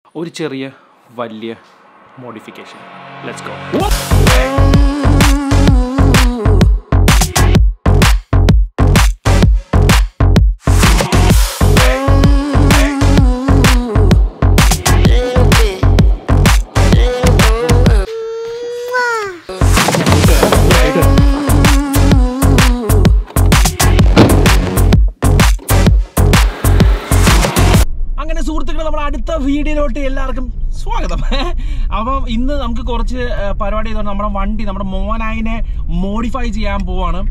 ഒരു ചെറിയ വലിയ മോഡിഫിക്കേഷൻ ലെറ്റ്സ് ഗോ അങ്ങനെ സുഹൃത്തുക്കളെ നമ്മൾ അടുത്ത വീഡിയോയിലോട്ട് എല്ലാവർക്കും സ്വാഗതം അപ്പം ഇന്ന് നമുക്ക് കുറച്ച് ഏഹ്, പരിപാടി ചെയ്തുകൊണ്ട് നമ്മുടെ വണ്ടി നമ്മുടെ മോനായിനെ മോഡിഫൈ ചെയ്യാൻ പോവാണ്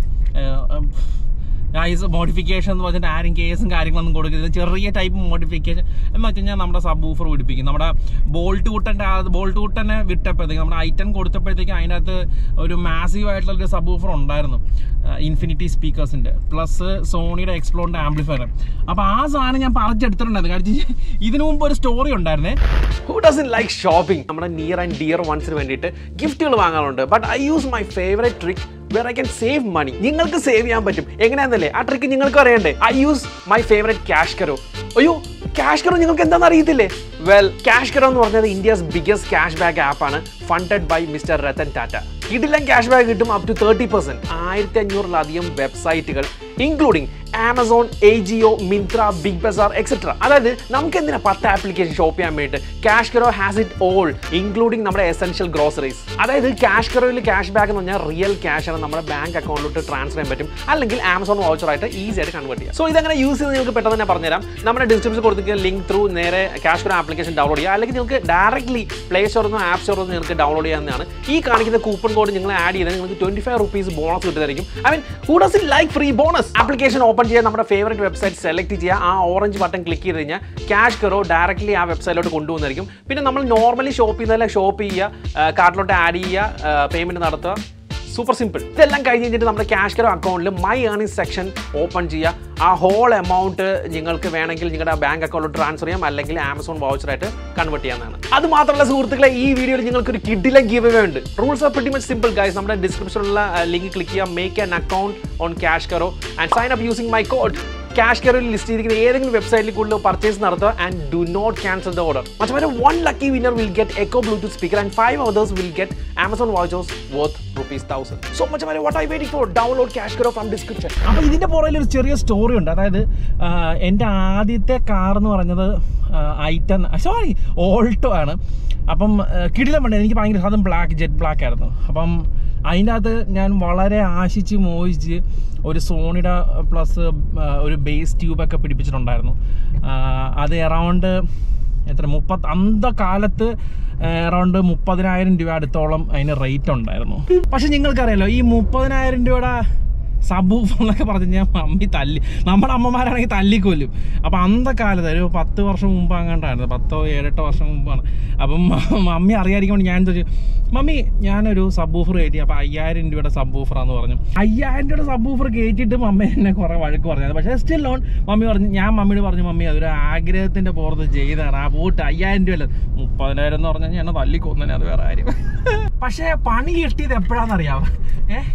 ഗൈസ് മോഡിഫിക്കേഷൻ എന്ന് പറഞ്ഞിട്ട് ആരും കേസും കാര്യങ്ങളൊന്നും കൊടുക്കരുത് ചെറിയ ടൈപ്പ് മോഡിഫിക്കേഷൻ എന്ന് വെച്ച് കഴിഞ്ഞാൽ നമ്മുടെ സബ് ഊഫർ പിടിപ്പിക്കും നമ്മുടെ ബോൾട്ട് കൂട്ടൻ്റെ ബോൾട്ട് കൂട്ടനെ വിട്ടപ്പോഴത്തേക്ക് നമ്മുടെ ഐറ്റൻ കൊടുത്തപ്പോഴത്തേക്ക് അതിനകത്ത് ഒരു മാസീവ് ആയിട്ടുള്ള ഒരു സബ് ഊഫർ ഉണ്ടായിരുന്നു ഇൻഫിനിറ്റി സ്പീക്കേഴ്സിൻ്റെ പ്ലസ് സോണിയുടെ എക്സ്പ്ലോറിൻ്റെ ആംപ്ലിഫയർ അപ്പോൾ ആ സാധനം ഞാൻ പറിച്ചെടുത്തിട്ടുണ്ടായിരുന്നു കാരണം ഇതിനു മുമ്പ് ഒരു സ്റ്റോറി ഉണ്ടായിരുന്നേ ഹു ഡസൻ ലൈക്ക് ഷോപ്പിംഗ് നമ്മുടെ നിയർ ആൻഡ് ഡിയർ വൺസിന് വേണ്ടിയിട്ട് ഗിഫ്റ്റുകൾ വാങ്ങാറുണ്ട് but I use my favourite trick where I can save money നിങ്ങൾക്ക് സേവ് ചെയ്യാൻ പറ്റും എങ്ങനെയാണെന്നല്ലേ ആ ട്രിക്ക് നിങ്ങൾക്ക് അറിയണ്ടേ I use my favourite cash Karo അയ്യോ ക്യാഷ് കറോ നിങ്ങൾക്ക് എന്താണെന്ന് അറിയത്തില്ലേ വെൽ ക്യാഷ് കറോ എന്ന് പറഞ്ഞത് ഇന്ത്യസ് ബിഗ്ഗസ്റ്റ് ക്യാഷ് ബാക്ക് ആപ്പാണ് funded by mister Ratan Tata ഇതിലെല്ലാം ക്യാഷ് ബാക്ക് കിട്ടും അപ് ടു തേർട്ടി പെർസെന്റ് ആയിരത്തി അഞ്ഞൂറിലധികം വെബ്സൈറ്റുകൾ including Amazon Ajio Myntra big Bazaar etcetera അതായത് നമുക്ക് എന്തിനാ പത്ത് ആപ്ലിക്കേഷൻ ഷോപ്പ് ചെയ്യാൻ വേണ്ടിയിട്ട് cash Karo has it all including നമ്മുടെ എസെൻഷ്യൽ ഗ്രോസറീസ് അതായത് ക്യാഷ് കറോയിൽ ക്യാഷ് ബാക്ക് എന്ന് പറഞ്ഞാൽ റിയൽ ക്യാഷ് ആണ് നമ്മുടെ ബാങ്ക് അക്കൗണ്ടിലോട്ട് ട്രാൻസ്ഫർ ചെയ്യാൻ പറ്റും അല്ലെങ്കിൽ ആമസോൺ വൗച്ചർ ആയിട്ട് ഈസി ആയിട്ട് കൺവേർട്ട് ചെയ്യാം സോ ഇതങ്ങനെ യൂസ് ചെയ്ത് നിങ്ങൾക്ക് പെട്ടെന്ന് തന്നെ പറഞ്ഞുതരാം നമ്മുടെ ഡിസ്ക്രിപ്ഷൻ കൊടുത്തിരിക്കുന്ന ലിങ്ക് ത്രൂ നേരെ ക്യാഷ് കറോ ആപ്ലിക്കേഷൻ ഡൗൺലോഡ് ചെയ്യുക അല്ലെങ്കിൽ നിങ്ങൾക്ക് ഡയറക്ട്ലി പ്ലേ സ്റ്റോറിൽ നിന്നോ ആപ്പ് സ്റ്റോറിൽ നിന്ന് നിങ്ങൾക്ക് ഡൗൺലോഡ് ചെയ്യാവുന്നതാണ് ഈ കാണിക്കുന്ന കൂപ്പൺ കോഡ് നിങ്ങൾ ആഡ് ചെയ്താൽ നിങ്ങൾക്ക് ട്വന്റി ഫൈവ് റുപ്പീസ് ബോണസ് കിട്ടുന്നതായിരിക്കും I mean who does in like free bonus application open ചെയ്യാൻ നമ്മുടെ ഫേവറേറ്റ് വെബ്സൈറ്റ് സെലക്ട് ചെയ്യുക ആ ഓറഞ്ച് ബട്ടൺ ക്ലിക്ക് ചെയ്ത് കഴിഞ്ഞാൽ ക്യാഷ് കറോ ഡയറക്റ്റ്ലി ആ വെബ്സൈറ്റിലോട്ട് കൊണ്ടുപോകുന്നതായിരിക്കും പിന്നെ നമ്മൾ നോർമലി ഷോപ്പ് ചെയ്യുന്നതല്ല ഷോപ്പ് ചെയ്യുക കാർട്ടിലോട്ട് ആഡ് ചെയ്യുക പേയ്മെന്റ് നടത്തുക സൂപ്പർ സിമ്പിൾ ഇതെല്ലാം കഴിഞ്ഞ് കഴിഞ്ഞിട്ട് നമ്മുടെ ക്യാഷ് കറോ അക്കൗണ്ടിൽ മൈ ഏർണിംഗ് സെക്ഷൻ ഓപ്പൺ ചെയ്യുക ആ ഹോൾ എമൗണ്ട് നിങ്ങൾക്ക് വേണമെങ്കിൽ നിങ്ങളുടെ ബാങ്ക് അക്കൗണ്ടിൽ ട്രാൻസ്ഫർ ചെയ്യാം അല്ലെങ്കിൽ ആമസോൺ വൗച്ചറായിട്ട് കൺവേർട്ട് ചെയ്യാവുന്നതാണ് അത് മാത്രമല്ല സുഹൃത്തുക്കളെ ഈ വീഡിയോയിൽ നിങ്ങൾക്ക് ഒരു കിഡിലെ ഗീവ് അവേ ഉണ്ട് rules are pretty much simple guys നമ്മുടെ ഡിസ്ക്രിപ്ഷനിലുള്ള ലിങ്ക് ക്ലിക്ക് ചെയ്യാം make an account on cash Karo and sign up using my code cash കെയറിൽ ലിസ്റ്റ് ചെയ്തിരിക്കുന്ന ഏതെങ്കിലും വെബ്സൈറ്റിൽ കൂടുതൽ പർച്ചേസ് നടത്തുക and do not cancel the order മറ്റേ one lucky winner will get echo bluetooth speaker and five others will get Amazon vouchers worth rupees thousand so much വരെ what I waiting for download cash Karo from description അപ്പോൾ ഇതിൻ്റെ പുറകിൽ ഒരു ചെറിയ story ഉണ്ട് അതായത് ആ, എൻ്റെ ആദ്യത്തെ കാർ എന്ന് പറഞ്ഞത് ഐറ്റൻ സോറി ഓൾട്ടോ ആണ് അപ്പം കിടിലം വണ്ടി എനിക്ക് ഭയങ്കര അതും ബ്ലാക്ക് ജെറ്റ് ബ്ലാക്ക് ആയിരുന്നു അപ്പം അതിൻ്റെ അകത്ത് ഞാൻ വളരെ ആശിച്ച് മോഹിച്ച് ഒരു സോണിയുടെ പ്ലസ് ഒരു ബേസ് ട്യൂബൊക്കെ പിടിപ്പിച്ചിട്ടുണ്ടായിരുന്നു ആ, അത് എറൗണ്ട് എത്ര മുപ്പത് അന്ത കാലത്ത് അറൗണ്ട് മുപ്പതിനായിരം രൂപ അടുത്തോളം അതിന് റേറ്റ് ഉണ്ടായിരുന്നു പക്ഷെ നിങ്ങൾക്കറിയാലോ ഈ മുപ്പതിനായിരം രൂപയുടെ സബൂഫ് എന്നൊക്കെ പറഞ്ഞു കഴിഞ്ഞാൽ മമ്മി തല്ലി നമ്മുടെ അമ്മമാരാണെങ്കിൽ തല്ലിക്കൊല്ലും അപ്പം അന്ത കാലത്ത് ഒരു പത്ത് വർഷം മുമ്പ് അങ്ങോട്ടായിരുന്നു പത്തോ ഏഴെട്ടോ വർഷം മുമ്പാണ് അപ്പം മമ്മി അറിയാതിരിക്കാൻ വേണ്ടി ഞാൻ ചോദിച്ചു മമ്മി ഞാനൊരു സബൂഫർ കയറ്റി അപ്പം അയ്യായിരം രൂപയുടെ സബൂഫറാന്ന് പറഞ്ഞു അയ്യായിരം രൂപയുടെ സബൂഫർ കയറ്റിയിട്ട് മമ്മി എന്നെ കുറേ വഴക്ക് പറഞ്ഞത് പക്ഷേ സ്റ്റിൽ ലോൺ മമ്മി പറഞ്ഞു ഞാൻ മമ്മിയോട് പറഞ്ഞു മമ്മി അതൊരു ആഗ്രഹത്തിൻ്റെ പുറത്ത് ചെയ്തതാണ് ആ പോട്ട് അയ്യായിരം രൂപ അല്ല മുപ്പതിനായിരം എന്ന് പറഞ്ഞു കഴിഞ്ഞാൽ എന്നെ തല്ലിക്കൊന്നെ അത് വേറെ കാര്യം പക്ഷേ പണി കിട്ടിയത് എപ്പോഴാണെന്നറിയാമോ ഏഹ്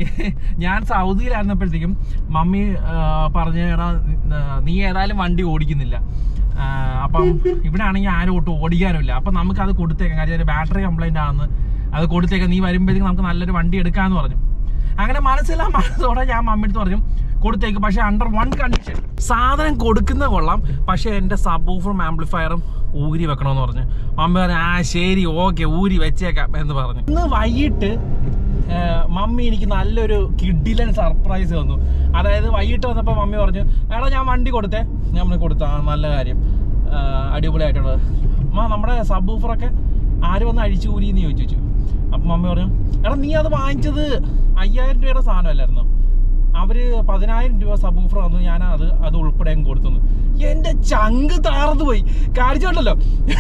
ഞാൻ സൗദിയിലായിരുന്നപ്പോഴത്തേക്കും മമ്മി ആ, പറഞ്ഞു എടാ ആ, നീ ഏതായാലും വണ്ടി ഓടിക്കുന്നില്ല ആ, അപ്പം ഇവിടെ ആണെങ്കിൽ ആരും ഒട്ടും ഓടിക്കാനുമില്ല അപ്പം നമുക്ക് അത് കൊടുത്തേക്കാം കാര്യം ഒരു ബാറ്ററി കംപ്ലൈന്റ് ആണെന്ന് അത് കൊടുത്തേക്കാം നീ വരുമ്പോഴത്തേക്കും നമുക്ക് നല്ലൊരു വണ്ടി എടുക്കാമെന്ന് പറഞ്ഞു അങ്ങനെ മനസ്സിലാ മനസ്സോടെ ഞാൻ മമ്മിടുത്ത് പറഞ്ഞു കൊടുത്തേക്ക് പക്ഷെ അണ്ടർ വൺ കണ്ടീഷൻ സാധനം കൊടുക്കുന്ന കൊള്ളാം പക്ഷെ എൻ്റെ സബ് ഊഫറും ആംപ്ലിഫയറും ഊരി വെക്കണമെന്ന് പറഞ്ഞു മമ്മി പറഞ്ഞു ആ ശരി ഓക്കെ ഊരി വെച്ചേക്കാം എന്ന് പറഞ്ഞു ഇന്ന് വൈകിട്ട് ഏഹ് മമ്മി എനിക്ക് നല്ലൊരു കിഡിലൻ സർപ്രൈസ് തന്നു അതായത് വൈകിട്ട് വന്നപ്പോൾ മമ്മി പറഞ്ഞു എടാ ഞാൻ വണ്ടി കൊടുത്തേ ഞാൻ പറഞ്ഞു കൊടുത്ത ആ നല്ല കാര്യം ഏഹ് അടിപൊളിയായിട്ടുള്ളത് അമ്മ നമ്മുടെ സബ് ഊഫറൊക്കെ ആര് വന്ന് അഴിച്ചു ഊരിയെന്ന് ചോദിച്ചു അപ്പം മമ്മി പറഞ്ഞു എടാ നീ അത് വാങ്ങിച്ചത് അയ്യായിരം രൂപയുടെ സാധനമല്ലായിരുന്നോ അവര് പതിനായിരം രൂപ സബൂഫർ തന്നു ഞാൻ അത് അത് ഉൾപ്പെടെ അങ്ങ് കൊടുത്തു എന്റെ ചങ്ക് താർന്നു പോയി കാണിച്ചോണ്ടല്ലോ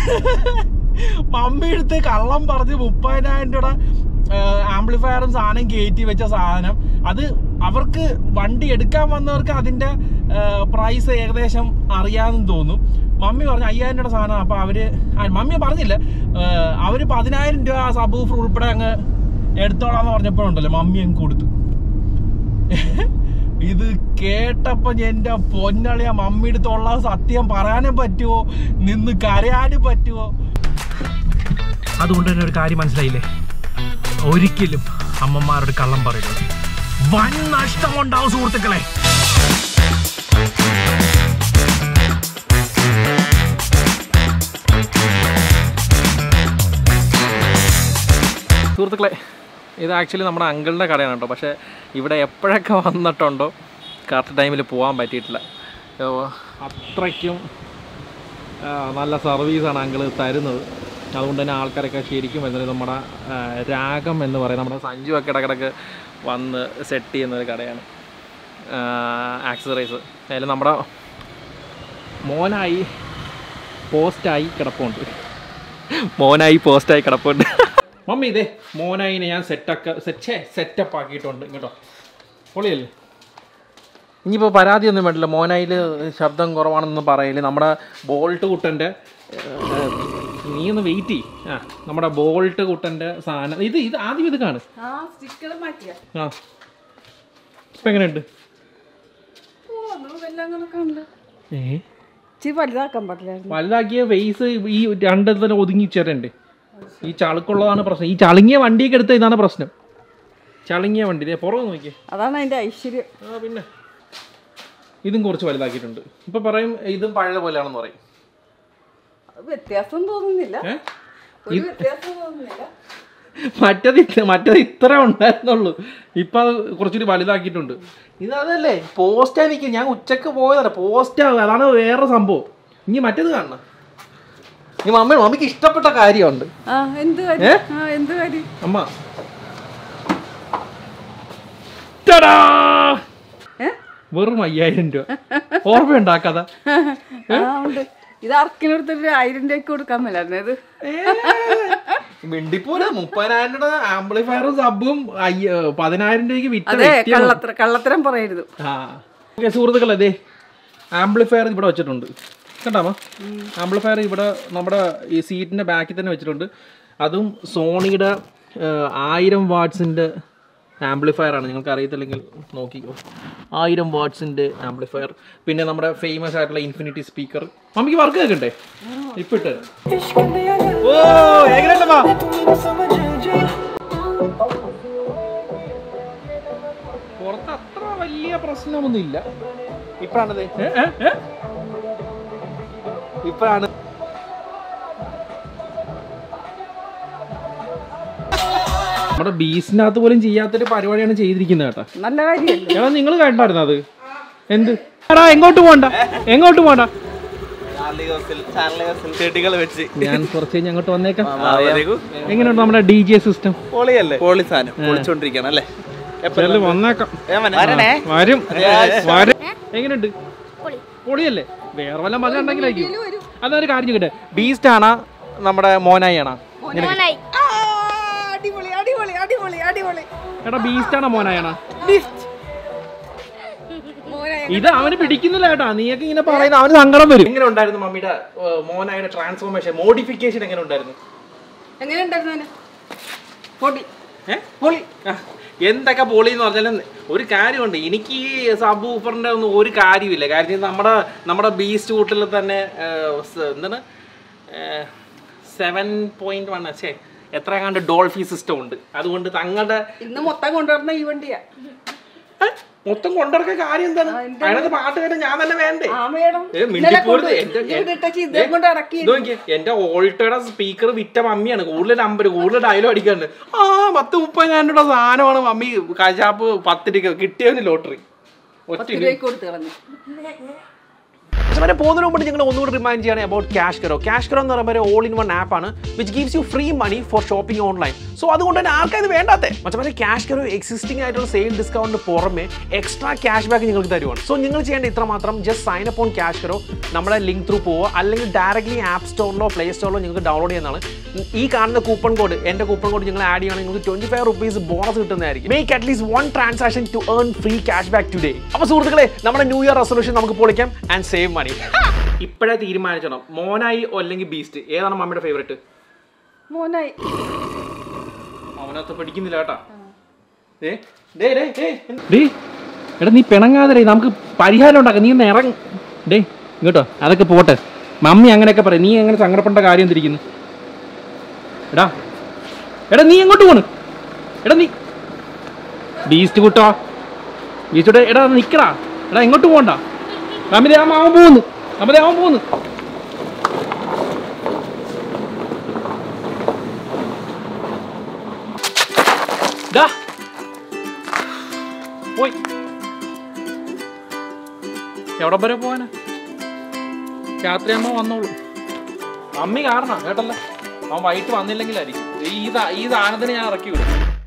മമ്മി എടുത്ത് കള്ളം പറഞ്ഞ് മുപ്പതിനായിരം രൂപ ആംപ്ലിഫയറും സാധനം കയറ്റി വെച്ച സാധനം അത് അവർക്ക് വണ്ടി എടുക്കാൻ വന്നവർക്ക് അതിന്റെ പ്രൈസ് ഏകദേശം അറിയാമെന്ന് തോന്നും മമ്മി പറഞ്ഞു അയ്യായിരം രൂപയുടെ സാധനം അപ്പൊ അവര് ആ, മമ്മി പറഞ്ഞില്ല ആ, അവര് പതിനായിരം രൂപ സബൂഫർ ഉൾപ്പെടെ അങ്ങ് എടുത്തോളാന്ന് പറഞ്ഞപ്പോഴുണ്ടല്ലോ മമ്മി അങ്ങ് കൊടുത്തു ഇത് കേട്ടപ്പോ എന്റെ പൊന്നളിയ മമ്മിടുത്തുള്ള സത്യം പറയാനും പറ്റുമോ നിന്ന് കരയാനും പറ്റുമോ അതുകൊണ്ട് തന്നെ ഒരു കാര്യം മനസ്സിലായില്ലേ ഒരിക്കലും അമ്മമാരോട് കള്ളം പറയരുത് വൻ നഷ്ടമുണ്ടാവും സുഹൃത്തുക്കളെ സുഹൃത്തുക്കളെ ഇത് ആക്ച്വലി നമ്മുടെ അങ്കിളിൻ്റെ കടയാണ് കേട്ടോ പക്ഷേ ഇവിടെ എപ്പോഴൊക്കെ വന്നിട്ടുണ്ടോ കറക്റ്റ് ടൈമിൽ പോകാൻ പറ്റിയിട്ടില്ല ഓ, അത്രയ്ക്കും ആ, നല്ല സർവീസാണ് അങ്കിൾ തരുന്നത് അതുകൊണ്ട് തന്നെ ആൾക്കാരൊക്കെ ശരിക്കും വരുന്നത് നമ്മുടെ ആ, രാഗം എന്ന് പറയുന്ന നമ്മുടെ സഞ്ജു ഒക്കെ ഇടക്കിടക്ക് വന്ന് സെറ്റ് ചെയ്യുന്ന ഒരു കടയാണ് ആക്സസറീസ് അതിൽ നമ്മുടെ മോനായി പോസ്റ്റായി കിടപ്പുണ്ട് മോനായി പോസ്റ്റായി കിടപ്പുണ്ട് മമ്മി ഇതേ മോനായിനെ ഞാൻ സെറ്റൊക്കെ സെറ്റ് സെറ്റപ്പ് ആക്കിയിട്ടുണ്ട് ഇങ്ങോട്ടോ പൊളിയല്ലേ ഇനിയിപ്പോൾ പരാതിയൊന്നും വേണ്ടില്ല മോനായിൽ ശബ്ദം കുറവാണെന്ന് പറയല് നമ്മുടെ ബോൾട്ട് കുട്ടൻ്റെ നീ ഒന്ന് വെയിറ്റ് ചെയ് ആ നമ്മുടെ ബോൾട്ട് കുട്ടൻ്റെ സാധനം ഇത് ഇത് ആദ്യം ഇത് കാണ് ആ സ്റ്റിക്കർ മാറ്റിയ ആ ഇപ്പം എങ്ങനെയുണ്ട് ഓ നമ്മൾ എല്ലാം കണക്കാണല്ലോ ഏ ഇച്ചിരി വലുതാക്കാൻ പറ്റില്ലായിരുന്നു വലുതാക്കിയ വെയ്സ് ഈ രണ്ട് തന്നെ ഒതുങ്ങി ചേരണ്ട് ഈ ചളുക്കുള്ളതാണ് പ്രശ്നം ഈ ചളുങ്ങിയ വണ്ടിയൊക്കെ എടുത്ത ഇതാണ് പ്രശ്നം ചളുങ്ങിയ വണ്ടി ദേ പുറകെ നോക്കിയേ അതാണ് അതിന്റെ ഐശ്വര്യം ആ പിന്നെ ഇതും കുറച്ച് വലുതാക്കിയിട്ടുണ്ട് ഇപ്പൊ പറയും ഇതും പഴയ പോലെയാണെന്ന് പറയും അത് വ്യത്യാസം തോന്നുന്നില്ല ഏ? ഒരു വ്യത്യാസം തോന്നുന്നില്ല മറ്റത് ഇത്ര- മറ്റത് ഇത്ര ഉണ്ടായിരുന്നുള്ളൂ ഇപ്പൊ അത് കുറച്ചുകൂടി വലുതാക്കിയിട്ടുണ്ട് ഇത് അതല്ലേ പോസ്റ്റ് എനിക്ക് ഞാൻ ഉച്ചക്ക് പോയതല്ല പോസ്റ്റ് അതാണ് വേറെ സംഭവം ഇനി മറ്റേത് കാണണം ഈ മമ്മ മമ്മിക്ക് ഇഷ്ടപ്പെട്ട കാര്യമുണ്ട് ആ എന്ത് കാര്യം ആ എന്ത് കാര്യം അമ്മ ടാടാ! ഏ വെറും അയ്യായിരം രൂപ ഓർമ്മയുണ്ടാക്കാത ആ ഉണ്ട് ഇത് അർക്കിനടുത്തൊരു ആയിരം രൂപയ്ക്ക് കൊടുക്കാൻ മേലായിരുന്നു ഇത് മിണ്ടിപ്പോലെ മുപ്പതിനായിരം രൂപ ആംപ്ലിഫയറും സബും അയ്യ പതിനായിരം രൂപയ്ക്ക് വിറ്റ അതെ വ്യക്തിയാണ്. കള്ളത്തരം കള്ളത്തരം പറയരുത് ആ ഓക്കെ സുഹൃത്തുക്കളെ അതെ ആംപ്ലിഫയർ ഇവിടെ വെച്ചിട്ടുണ്ട് കണ്ടാമോ ആംപ്ലിഫയർ ഇവിടെ നമ്മുടെ ഈ സീറ്റിന്റെ ബാക്കിൽ തന്നെ വെച്ചിട്ടുണ്ട് അതും സോണിയുടെ ആയിരം വാട്ട്സിന്റെ ആംപ്ലിഫയർ ആണ് നിങ്ങൾക്ക് അറിയത്തില്ലെങ്കിൽ നോക്കിക്കോ ആയിരം വാട്ട്സിന്റെ ആംപ്ലിഫയർ പിന്നെ നമ്മുടെ ഫേമസ് ആയിട്ടുള്ള ഇൻഫിനിറ്റി സ്പീക്കർ മമ്മിക്ക് വർക്ക് കേൾക്കണ്ടേ ഇപ്പൊ ഇട്ട് തരാം. ഓ എങ്ങനെയുണ്ടമ്മാ? പുറത്ത് അത്ര വലിയ പ്രശ്നമൊന്നുമില്ല ഇപ്പഴാണത് ഇപ്പഴാണ് നമ്മുടെ ബീസിനകത്ത് പോലും ചെയ്യാത്തൊരു പരിപാടിയാണ് ചെയ്തിരിക്കുന്നത് കേട്ടോ നല്ല കാര്യമല്ലേ എടാ നിങ്ങൾ കണ്ടായിരുന്നു അത് എന്ത് എടാ എങ്ങോട്ട് പോണ്ട എങ്ങോട്ട് പോണ്ട ചെടികൾ വെച്ച് ഞാൻ കുറച്ച് കഴിഞ്ഞ് അങ്ങോട്ട് വന്നേക്കാം ആ, വരൂ. എങ്ങനെയുണ്ട് നമ്മുടെ ഡി ജെ സിസ്റ്റം പൊളിയല്ലേ പൊളി സാധനം പൊളിച്ചോണ്ടിരിക്കണം അല്ലേ വന്നേക്കാം വരണേ വരും വരും എങ്ങനെയുണ്ട് പൊളിയല്ലേ വേറെ വല്ല മതി ഉണ്ടെങ്കിലായിരിക്കും അതൊരു കാര്യം കിട്ടെ ബീസ്റ്റ് ആണോ നമ്മുടെ മോനായി ആണോ ആ, അടിപൊളി അടിപൊളി അടിപൊളി അടിപൊളി എടാ ബീസ്റ്റ് ആണോ മോനായി ആണോ മോനെ ഇത് അവന് പിടിക്കുന്നില്ല കേട്ടാ നീയൊക്കെ ഇങ്ങനെ പറയുന്ന അവന് സങ്കടം വരും എങ്ങനെ ഉണ്ടായിരുന്നു മമ്മിയുടെ മോനായുടെ ട്രാൻസ്ഫോർമേഷൻ മോഡിഫിക്കേഷൻ എങ്ങനെ ഉണ്ടായിരുന്നു എങ്ങനെ ഉണ്ടായിരുന്നു അവന് പൊടി ഏ? പൊളി ആ, എന്തൊക്കെ പൊളി എന്ന് പറഞ്ഞാലും ഒരു കാര്യമുണ്ട് എനിക്ക് ഈ സബ് ഊഫറിന്റെ ഒന്നും ഒരു കാര്യമില്ല കാര്യം നമ്മുടെ നമ്മുടെ ബീസ്റ്റ് കൂട്ടിൽ തന്നെ ഏ, സ് എന്താണ് സെവൻ പോയിന്റ് വൺ ഛേ എത്ര കണ്ട് ഡോൾഫി സിസ്റ്റം ഉണ്ട് അതുകൊണ്ട് തങ്ങളുടെ ഇന്ന് മൊത്തം കൊണ്ടുവരുന്ന ഈ വണ്ടിയാ ഏ, മൊത്തം കൊണ്ടിറക്കാൻ കാര്യം എന്താണ് അതിനകത്ത് പാട്ട് കേട്ട് ഞാൻ തന്നെ വേണ്ടേ ആ മേഡം ഏ, മിണ്ടിപ്പോരുത്. ഇന്നലെ എന്റെ- കൊണ്ട് ഇവിടെ ഇട്ടേച്ച് ഇതേ കൊണ്ട് ഇറക്കി ഇത് നോക്കിയേ, എന്റെ ഓൾട്ടയുടെ സ്പീക്കർ വിറ്റ മമ്മിയാണ് കൂടുതൽ നമ്പർ കൂടുതൽ ഡയലോഗ് അടിക്കാണ്ട് ആ പത്ത് മുപ്പതിനായിരം രൂപ സാധനമാണ് മമ്മി കശാപ്പ് പത്ത് രൂപ കിട്ടിയവന് ലോട്ടറി ഒറ്റ പത്ത് രൂപയ്ക്ക് കൊടുത്ത് കളഞ്ഞു അങ്ങനെ പോകുന്നതിന് മുമ്പ് ഞങ്ങൾ ഒന്നുകൂടി റിമൈൻഡ് ചെയ്യണേ about cash Karo cash Karo എന്ന് പറയുമ്പോൾ ഒരു ഓൾ ഇൻ വൺ ആപ്പ് ആണ് which gives you free money for shopping online so അതുകൊണ്ട് തന്നെ ആർക്കായത് വേണ്ടാത്തേ മറ്റേ ക്യാഷ് കറോ എക്സിസ്റ്റിംഗ് ആയിട്ടുള്ള സെയിൽ ഡിസ്കൗണ്ടിന് പുറമെ എക്സ്ട്രാ ക്യാഷ് ബാക്ക് നിങ്ങൾക്ക് തരുവാണ് സോ നിങ്ങൾ ചെയ്യേണ്ട ഇത്ര മാത്രം just sign up on cash Karo നമ്മുടെ ലിങ്ക് ത്രൂ പോവുക അല്ലെങ്കിൽ ഡയറക്റ്റ്ലി ആപ്പ് സ്റ്റോറിലോ പ്ലേ സ്റ്റോറിലോ നിങ്ങൾക്ക് ഡൗൺലോഡ് ചെയ്യുന്നതാണ് ഈ കാണുന്ന കൂപ്പൺ കോഡ് എൻ്റെ കൂപ്പൺ കോഡ് നിങ്ങൾ ആഡ് ചെയ്യുകയാണെങ്കിൽ നിങ്ങൾക്ക് ട്വന്റി ഫൈവ് റുപ്പീസ് ബോണസ് കിട്ടുന്നതായിരിക്കും make at least one transaction to earn free cash back today അപ്പോൾ സുഹൃത്തുക്കളെ നമ്മുടെ ന്യൂ ഇയർ റെസൊല്യൂഷൻ നമുക്ക് പൊളിക്കാം ആൻഡ് സേവ് മണി ഇപ്പോഴേ തീരുമാനിച്ചണം മോനായി അല്ലെങ്കിൽ ബീസ്റ്റ് ഏതാണ് മമ്മിയുടെ ഫേവറേറ്റ് മോനായി അവനകത്ത് പിടിക്കുന്നില്ല കേട്ടാ ദേ, ദേ, ദേ, ദേ, എന്ത്- ഡേ, എടാ നീ പിണങ്ങാതെ നമുക്ക് പരിഹാരം ഉണ്ടാക്കാം നീ ഒന്ന് ഇറങ്ങ ഡേ ഇങ്ങോട്ടോ അതൊക്കെ പോട്ടെ മമ്മി അങ്ങനെയൊക്കെ പറയും നീ എങ്ങനെ സങ്കടപ്പെട്ട കാര്യം തിരിക്കുന്നു എടാ എടാ നീ എങ്ങോട്ട് പോണ് എടാ നീ ബീസ്റ്റ് കുട്ടോ ബീസ്റ്റോടെ എടാ നിക്കടാ എടാ എങ്ങോട്ട് പോകണ്ട അമിതേ ആ മാവൻ പോകുന്നു അമിതേ അവൻ പോകുന്നു ഡാ. പോയി എവിടെ വരെ പോവാനാ രാത്രിയാകുമ്പോ വന്നോളൂ മമ്മി കാരണം കേട്ടല്ലോ അവൻ വൈകിട്ട് വന്നില്ലെങ്കിലായിരിക്കും ഈ സാ- ഈ സാധനത്തിന് ഞാൻ ഇറക്കി വിടും